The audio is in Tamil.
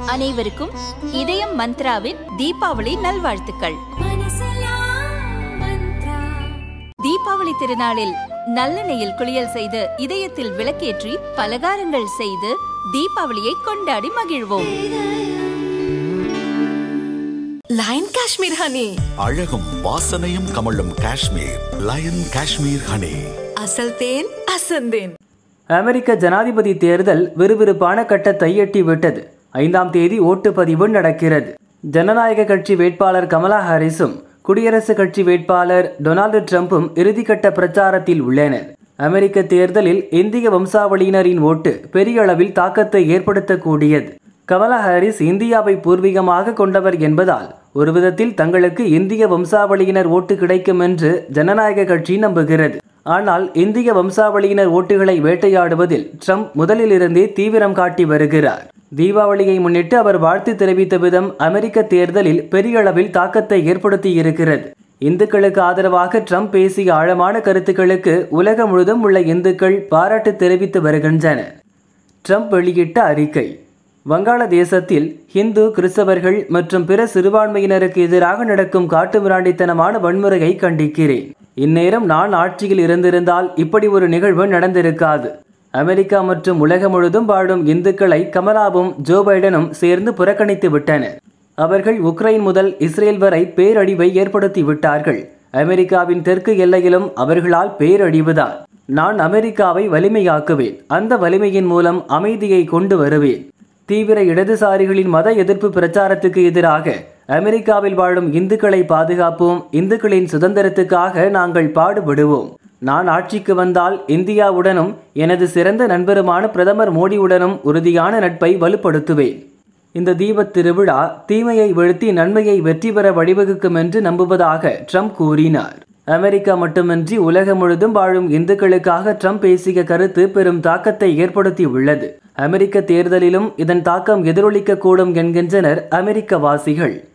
அனைவருக்கும் இதயம் மந்த்ராவின் தீபாவளி நல்வாழ்த்துக்கள் தீபாவளி திருநாளில் நல்லெண்ணெயில் குளியல் செய்து இதயத்தில் விளக்கேற்றி பலகாரங்கள் செய்து தீபாவளியை கொண்டாடி மகிழ்வோம் லயன் காஷ்மீர் ஹனி அழகும் வாசனையும் கமழும் காஷ்மீர் லயன் காஷ்மீர் ஹனி அசல் தேன் அசந்தேன் அமெரிக்க ஜனாதிபதி தேர்தல் விறுவிறுப்பான கட்டத்தை எட்டிவிட்டது ஐந்தாம் தேதி ஓட்டுப்பதிவு நடக்கிறது ஜனநாயக கட்சி வேட்பாளர் கமலா ஹாரிஸும் குடியரசுக் கட்சி வேட்பாளர் டொனால்டு ட்ரம்ப்பும் இறுதிக்கட்ட பிரச்சாரத்தில் உள்ளனர் அமெரிக்க தேர்தலில் இந்திய வம்சாவளியினரின் ஓட்டு பெரிய அளவில் தாக்கத்தை ஏற்படுத்தக்கூடியது கமலா ஹாரிஸ் இந்தியாவை பூர்வீகமாக கொண்டவர் என்பதால் ஒரு விதத்தில் தங்களுக்கு இந்திய வம்சாவளியினர் ஓட்டு கிடைக்கும் என்று ஜனநாயக கட்சி நம்புகிறது ஆனால் இந்திய வம்சாவளியினர் ஓட்டுகளை வேட்டையாடுவதில் ட்ரம்ப் முதலிலிருந்தே தீவிரம் காட்டி வருகிறார் தீபாவளியை முன்னிட்டு அவர் வாழ்த்து தெரிவித்த விதம் அமெரிக்க தேர்தலில் பெரிய அளவில் தாக்கத்தை ஏற்படுத்தி இருக்கிறது இந்துக்களுக்கு ஆதரவாக ட்ரம்ப் பேசிய ஆழமான கருத்துக்களுக்கு உலகம் முழுதும் உள்ள இந்துக்கள் பாராட்டு தெரிவித்து வருகின்றனர் ட்ரம்ப் வெளியிட்ட அறிக்கை வங்காளதேசத்தில் இந்து கிறிஸ்தவர்கள் மற்றும் பிற சிறுபான்மையினருக்கு எதிராக நடக்கும் காட்டுமிராண்டித்தனமான வன்முறையை கண்டிக்கிறேன் இந்நேரம் நான் ஆட்சியில் இருந்திருந்தால் இப்படி ஒரு நிகழ்வு நடந்திருக்காது அமெரிக்கா மற்றும் உலகம் முழுதும் வாழும் இந்துக்களை கமலாவும் ஜோ பைடனும் சேர்ந்து புறக்கணித்து விட்டனர் அவர்கள் உக்ரைன் முதல் இஸ்ரேல் வரை பேரழிவை ஏற்படுத்தி விட்டார்கள் அமெரிக்காவின் தெற்கு எல்லையிலும் அவர்களால் பேரழிவுதான் நான் அமெரிக்காவை வலிமையாக்குவேன் அந்த வலிமையின் மூலம் அமைதியை கொண்டு வருவேன் தீவிர இடதுசாரிகளின் மத எதிர்ப்பு பிரச்சாரத்துக்கு எதிராக அமெரிக்காவில் வாழும் இந்துக்களை பாதுகாப்போம் இந்துக்களின் சுதந்திரத்துக்காக நாங்கள் பாடுபடுவோம் நான் ஆட்சிக்கு வந்தால் இந்தியாவுடனும் எனது சிறந்த நண்பருமான பிரதமர் மோடியுடனும் உறுதியான நட்பை வலுப்படுத்துவேன் இந்த தீபத் திருவிழா தீமையை வீழ்த்தி நன்மையை வெற்றி பெற வழிவகுக்கும் என்று நம்புவதாக ட்ரம்ப் கூறினார் அமெரிக்கா மட்டுமின்றி உலகம் முழுதும் வாழும் இந்துக்களுக்காக ட்ரம்ப் பேசிய கருத்து பெரும் தாக்கத்தை ஏற்படுத்தி உள்ளது அமெரிக்க தேர்தலிலும் இதன் தாக்கம் எதிரொலிக்கக்கூடும் என்கின்றனர் அமெரிக்க வாசிகள்